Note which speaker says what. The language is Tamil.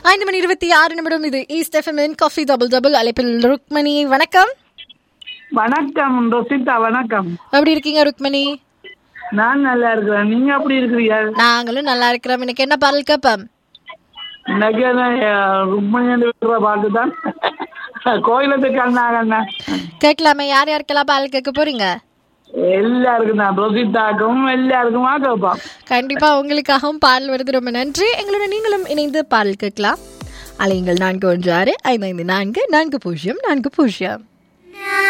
Speaker 1: ஐந்து மணி இருபத்தி ஆறு நிமிடம் இது east FM coffee double double அழைப்பில் ருக்மணி வணக்கம்
Speaker 2: வணக்கம் ரோசிதா வணக்கம்
Speaker 1: எப்படி இருக்கீங்க ருக்மணி
Speaker 2: நான் நல்லா இருக்கிறேன் நீங்க எப்படி இருக்கிறீங்க
Speaker 1: நாங்களும் நல்லா இருக்கிறோம் எனக்கு என்ன பாடல் கேப்பம்
Speaker 2: இன்னைக்கு ருக்மணி பாட்டு தான் கோயிலத்துக்கு அண்ணாங்கண்ணா
Speaker 1: கேட்கலாமே யார் யாருக்கெல்லாம் பாடல் கேட்க போறீங்க
Speaker 2: எல்லாருக்கும் தான் ரோசிதாக்கும் எல்லாருக்குமா கேட்பான்
Speaker 1: கண்டிப்பா உங்களுக்காகவும் பாடல் வருது ரொம்ப நன்றி எங்களோட நீங்களும் இணைந்து பாடல் கேட்கலாம் அலையுங்கள் நான்கு ஒன்று ஆறு ஐந்து ஐந்து நான்கு நான்கு பூஜ்ஜியம் நான்கு பூஜ்ஜியம்